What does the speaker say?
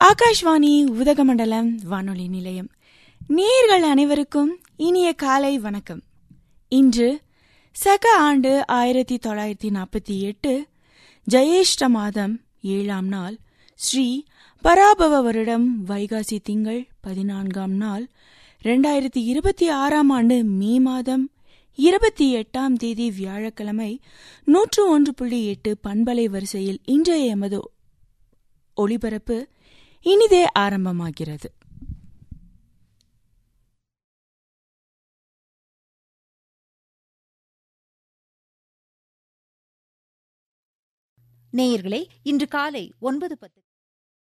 ஆகாஷ்வாணி உதகமண்டலம் வானொலி நிலையம் நேர்கள் அனைவருக்கும் இனிய காலை வணக்கம் இன்று சக ஆண்டு ஆயிரத்தி தொள்ளாயிரத்தி நாற்பத்தி எட்டு ஜெயேஷ்ட மாதம் ஏழாம் நாள் ஸ்ரீ பராபவ வருடம் வைகாசி திங்கள் பதினான்காம் நாள் இரண்டாயிரத்தி இருபத்தி ஆறாம் ஆண்டு மே மாதம் இருபத்தி எட்டாம் தேதி வியாழக்கிழமை நூற்று ஒன்று புள்ளி எட்டு பண்பலை வரிசையில் இன்றைய எமது ஒளிபரப்பு இனிதே ஆரம்பமாகிறது நேயர்களே இன்று காலை ஒன்பது பத்து